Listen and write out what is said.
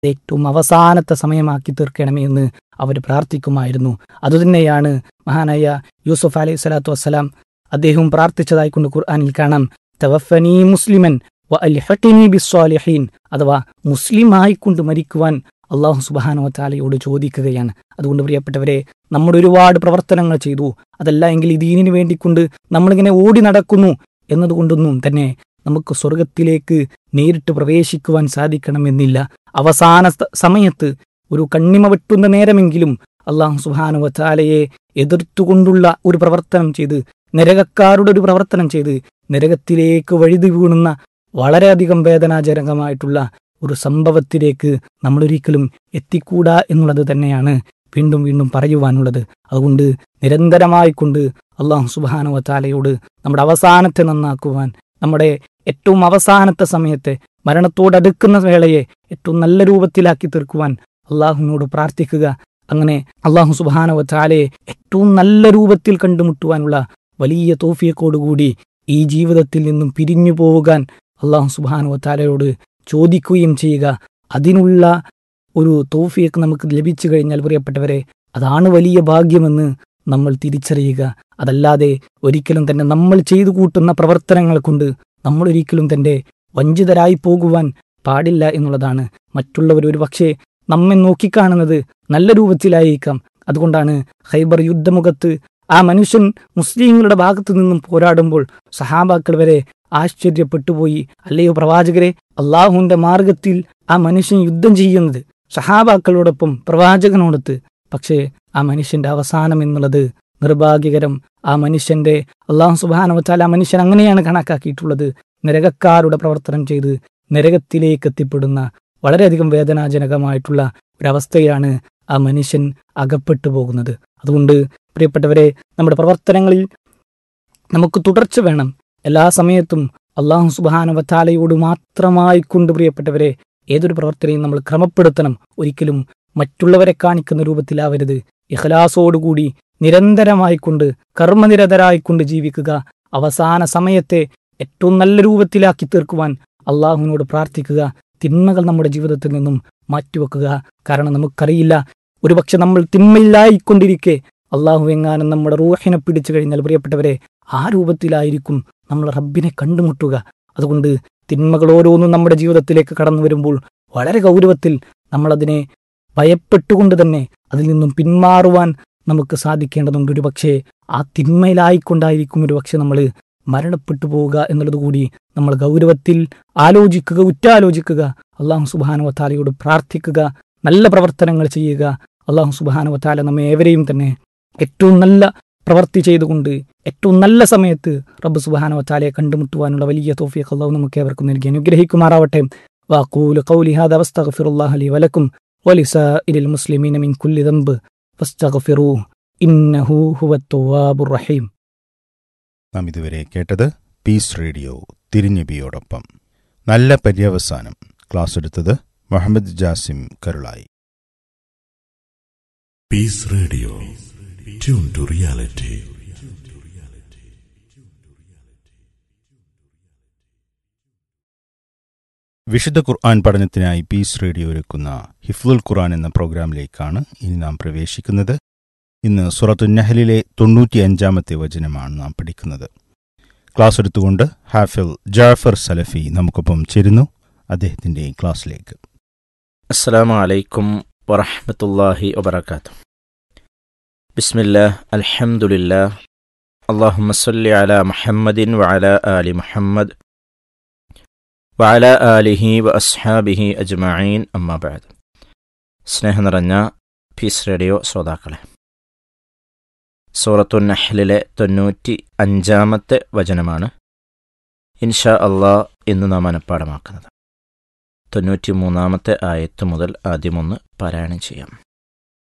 ഏറ്റവും അവസാനത്തെ സമയമാക്കി തീർക്കണമേ എന്ന് അവർ പ്രാർത്ഥിക്കുമായിരുന്നു അതുതന്നെയാണ് മഹാനായ യൂസുഫ് അലൈഹി സ്വലാത്തു വസ്സലാം അദ്ദേഹം പ്രാർത്ഥിച്ചതായി കൊണ്ട് ഖുർആാനിൽ കാണാം തവഫനി മുസ്ലിമൻ വ അൽഹഖിനി ബിസ്സാലിഹീൻ അഥവാ മുസ്ലിമായിക്കൊണ്ട് മരിക്കുവാൻ അള്ളാഹു സുബാനോ താലയോട് ചോദിക്കുകയാണ് അതുകൊണ്ട് പ്രിയപ്പെട്ടവരെ നമ്മൾ ഒരുപാട് പ്രവർത്തനങ്ങൾ ചെയ്തു അതല്ല എങ്കിൽ ഈ ദീനിന് വേണ്ടിക്കൊണ്ട് നമ്മളിങ്ങനെ ഓടി നടക്കുന്നു എന്നതുകൊണ്ടൊന്നും തന്നെ നമുക്ക് സ്വർഗത്തിലേക്ക് നേരിട്ട് പ്രവേശിക്കുവാൻ സാധിക്കണമെന്നില്ല അവസാന സ- സമയത്ത് ഒരു കണ്ണിമ വെട്ടുന്ന നേരമെങ്കിലും അള്ളാഹു സുബാനു വത്താലയെ എതിർത്തുകൊണ്ടുള്ള ഒരു പ്രവർത്തനം ചെയ്ത് നരകക്കാരുടെ ഒരു പ്രവർത്തനം ചെയ്ത് നരകത്തിലേക്ക് വഴുതി വീണുന്ന വളരെയധികം വേദനാജനകമായിട്ടുള്ള ഒരു സംഭവത്തിലേക്ക് നമ്മളൊരിക്കലും എത്തിക്കൂടാ എന്നുള്ളത് തന്നെയാണ് വീണ്ടും വീണ്ടും പറയുവാനുള്ളത് അതുകൊണ്ട് നിരന്തരമായി കൊണ്ട് അള്ളാഹു സുബാനു വത്താലയോട് നമ്മുടെ അവസാനത്തെ നന്നാക്കുവാൻ നമ്മുടെ ഏറ്റവും അവസാനത്തെ സമയത്തെ മരണത്തോടടുക്കുന്ന വേളയെ ഏറ്റവും നല്ല രൂപത്തിലാക്കി തീർക്കുവാൻ അള്ളാഹുവിനോട് പ്രാർത്ഥിക്കുക അങ്ങനെ അള്ളാഹു സുബാന വത്താലയെ ഏറ്റവും നല്ല രൂപത്തിൽ കണ്ടുമുട്ടുവാനുള്ള വലിയ തോഫിയക്കോടുകൂടി ഈ ജീവിതത്തിൽ നിന്നും പിരിഞ്ഞു പോവുകാൻ അള്ളാഹു സുബാന വത്താലയോട് ചോദിക്കുകയും ചെയ്യുക അതിനുള്ള ഒരു തോഫിയൊക്കെ നമുക്ക് ലഭിച്ചു കഴിഞ്ഞാൽ പ്രിയപ്പെട്ടവരെ അതാണ് വലിയ ഭാഗ്യമെന്ന് നമ്മൾ തിരിച്ചറിയുക അതല്ലാതെ ഒരിക്കലും തന്നെ നമ്മൾ ചെയ്തു കൂട്ടുന്ന പ്രവർത്തനങ്ങൾ കൊണ്ട് നമ്മൾ ഒരിക്കലും തന്നെ വഞ്ചിതരായി പോകുവാൻ പാടില്ല എന്നുള്ളതാണ് മറ്റുള്ളവർ ഒരു പക്ഷേ നമ്മെ നോക്കിക്കാണുന്നത് നല്ല രൂപത്തിലായിരിക്കാം അതുകൊണ്ടാണ് ഹൈബർ യുദ്ധമുഖത്ത് ആ മനുഷ്യൻ മുസ്ലിങ്ങളുടെ ഭാഗത്തു നിന്നും പോരാടുമ്പോൾ സഹാബാക്കൾ വരെ ആശ്ചര്യപ്പെട്ടുപോയി അല്ലയോ പ്രവാചകരെ അള്ളാഹുവിന്റെ മാർഗത്തിൽ ആ മനുഷ്യൻ യുദ്ധം ചെയ്യുന്നത് സഹാബാക്കളോടൊപ്പം പ്രവാചകനോടൊത്ത് പക്ഷേ ആ മനുഷ്യന്റെ അവസാനം എന്നുള്ളത് നിർഭാഗ്യകരം ആ മനുഷ്യന്റെ അള്ളാഹു സുബാനവച്ചാൽ ആ മനുഷ്യൻ അങ്ങനെയാണ് കണക്കാക്കിയിട്ടുള്ളത് നരകക്കാരുടെ പ്രവർത്തനം ചെയ്ത് നരകത്തിലേക്ക് എത്തിപ്പെടുന്ന വളരെയധികം വേദനാജനകമായിട്ടുള്ള ഒരവസ്ഥയാണ് ആ മനുഷ്യൻ അകപ്പെട്ടു പോകുന്നത് അതുകൊണ്ട് പ്രിയപ്പെട്ടവരെ നമ്മുടെ പ്രവർത്തനങ്ങളിൽ നമുക്ക് തുടർച്ച വേണം എല്ലാ സമയത്തും അള്ളാഹു സുബാനവത്താലയോട് മാത്രമായി കൊണ്ട് പ്രിയപ്പെട്ടവരെ ഏതൊരു പ്രവർത്തനയും നമ്മൾ ക്രമപ്പെടുത്തണം ഒരിക്കലും മറ്റുള്ളവരെ കാണിക്കുന്ന രൂപത്തിലാവരുത് ഇഖലാസോടുകൂടി നിരന്തരമായിക്കൊണ്ട് കർമ്മനിരതരായിക്കൊണ്ട് ജീവിക്കുക അവസാന സമയത്തെ ഏറ്റവും നല്ല രൂപത്തിലാക്കി തീർക്കുവാൻ അള്ളാഹുവിനോട് പ്രാർത്ഥിക്കുക തിന്മകൾ നമ്മുടെ ജീവിതത്തിൽ നിന്നും മാറ്റിവെക്കുക കാരണം നമുക്കറിയില്ല ഒരുപക്ഷെ നമ്മൾ തിന്മയിലായിക്കൊണ്ടിരിക്കെ അള്ളാഹു എങ്ങാനും നമ്മുടെ റൂഹിനെ പിടിച്ചു കഴിഞ്ഞാൽ പ്രിയപ്പെട്ടവരെ ആ രൂപത്തിലായിരിക്കും നമ്മൾ റബ്ബിനെ കണ്ടുമുട്ടുക അതുകൊണ്ട് തിന്മകൾ ഓരോന്നും നമ്മുടെ ജീവിതത്തിലേക്ക് കടന്നു വരുമ്പോൾ വളരെ ഗൗരവത്തിൽ നമ്മളതിനെ ഭയപ്പെട്ടുകൊണ്ട് തന്നെ അതിൽ നിന്നും പിന്മാറുവാൻ നമുക്ക് സാധിക്കേണ്ടതുണ്ട് ഒരു പക്ഷേ ആ തിന്മയിലായിക്കൊണ്ടായിരിക്കും ഒരു പക്ഷെ നമ്മൾ മരണപ്പെട്ടു പോവുക എന്നുള്ളത് കൂടി നമ്മൾ ഗൗരവത്തിൽ ആലോചിക്കുക ഉറ്റാലോചിക്കുക അള്ളാഹു സുബാനുവത്താലയോട് പ്രാർത്ഥിക്കുക നല്ല പ്രവർത്തനങ്ങൾ ചെയ്യുക അള്ളാഹു സുബാനുവത്താല നമ്മെ ഏവരെയും തന്നെ ഏറ്റവും നല്ല പ്രവൃത്തി ചെയ്തുകൊണ്ട് ഏറ്റവും നല്ല സമയത്ത് റബ്ബ് സുബാനുവത്താലയെ കണ്ടുമുട്ടുവാനുള്ള വലിയ തോഫിയൊക്കെ അള്ളാഹു നമുക്ക് ഏവർക്കും നൽകി അനുഗ്രഹിക്കുമാറാവട്ടെ വാക്കൂല് കൗലി ഹാദ വസ്തഗ്ഫിറുല്ലാഹ ലി വലക്കും വലിസാഇലിൽ മുസ്ലിമീന മിൻ കുല്ലി ദംബ് ഫസ്തഗ്ഫിറൂഹ് ഇന്നഹു ഹുവത് തവ്വാബുർ റഹീം നാം ഇതുവരെ കേട്ടത് പീസ് റേഡിയോ തിരിഞ്ഞബിയോടൊപ്പം നല്ല പര്യവസാനം ക്ലാസ് എടുത്തത് Muhammad Jasim Karulai Peace Radio. Tune to reality. വിശുദ്ധ ഖുർആൻ പഠനത്തിനായി പീസ് റേഡിയോ ഒരുക്കുന്ന ഹിഫ്ലുൽ ഖുർആൻ എന്ന പ്രോഗ്രാമിലേക്കാണ് ഇനി നാം പ്രവേശിക്കുന്നത് ഇന്ന് സുറത്തു നഹലിലെ തൊണ്ണൂറ്റി അഞ്ചാമത്തെ വചനമാണ് നാം പഠിക്കുന്നത് ക്ലാസ് എടുത്തുകൊണ്ട് ഹാഫിൽ ജാഫർ സലഫി നമുക്കൊപ്പം ചേരുന്നു അദ്ദേഹത്തിന്റെ ക്ലാസ്സിലേക്ക് السلام عليكم ورحمة الله وبركاته بسم الله الحمد لله اللهم صل على محمد وعلى آل محمد وعلى آله وأصحابه أجمعين أما بعد സ്നേഹം നിറഞ്ഞ പീസ് റേഡിയോ ശ്രോതാക്കളെ സൂറത്തു നഹ്ലിലെ തൊണ്ണൂറ്റി അഞ്ചാമത്തെ വചനമാണ് ഇൻഷാ അള്ളാ ഇന്ന് നാം മനഃപ്പാടമാക്കുന്നത് തൊണ്ണൂറ്റി മൂന്നാമത്തെ ആയത്ത് മുതൽ ആദ്യമൊന്ന് പാരായണം ചെയ്യാം